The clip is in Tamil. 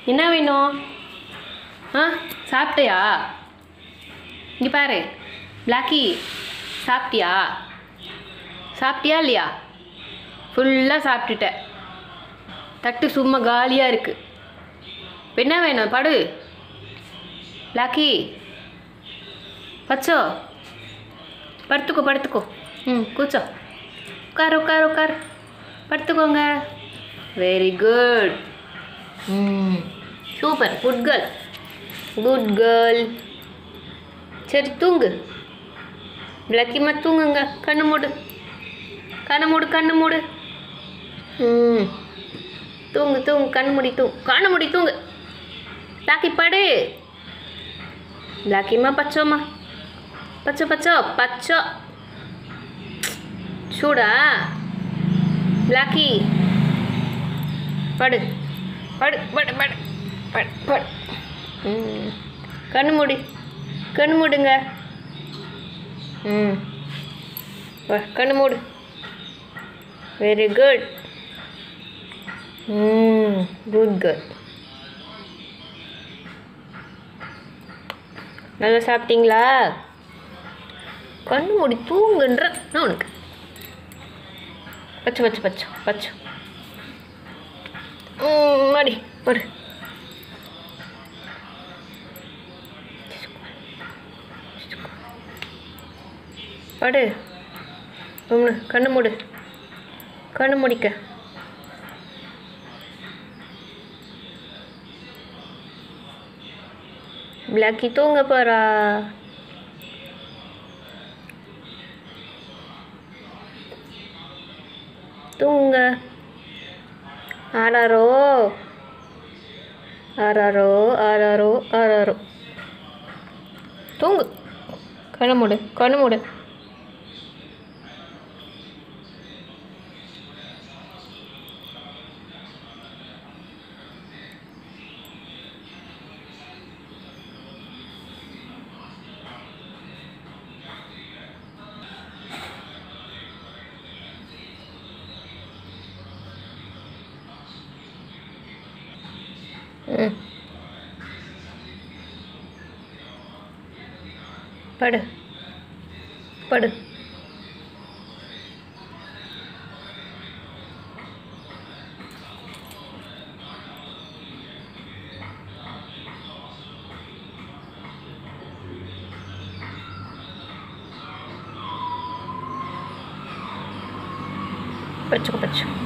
என்ன வேணும் ஆ சாப்பிட்டியா இங்கே பாரு பிளாக்கி சாப்பிட்டியா சாப்பிட்டியா இல்லையா ஃபுல்லாக சாப்பிட்டுட்ட தட்டு சும்மா காலியாக இருக்குது இப்ப என்ன வேணும் படு பிளாக்கி பச்சோ படுத்துக்கோ படுத்துக்கோ ம் கூச்சோ உட்கார் உட்கார் உட்கார் படுத்துக்கோங்க வெரி குட் ம் super good girl good girl சரி தூங்கு விளக்கிமா தூங்குங்க கண்ணு மூடு கண்ணு மூடு கண்ணு மூடு ம் தூங்கு தூங்கு கண்ணு மூடி தூங்கு கண்ணு மூடி தூங்கு லாக்கி படு லாக்கிம்மா பச்சோம்மா பச்சோ பச்சோ பச்சோ சூடா பிளாக்கி படு படு படு படு படு படு ம் கண்ணு மூடி கண்ணு மூடுங்க ம் வா, கண்ணு மூடு வெரி குட் ம் குட் கேர்ள் நல்லா சாப்பிட்டீங்களா கண்ணு மூடி தூங்குன்ற நான் உனக்கு பச்சை பச்சை பச்சை பச்சை ம், மாடி ஒரு படு கம்முனு கண்ணு மூடு கண்ணு முடிக்க பிளாக்கி தூங்க போறா தூங்க ஆறாரோ ஆறாரோ ஆறாரோ ஆறாரோ தூங்கு கண்ணு மூடு கண்ணு மூடு ம் படு படு பச்சுக்கோ பச்சு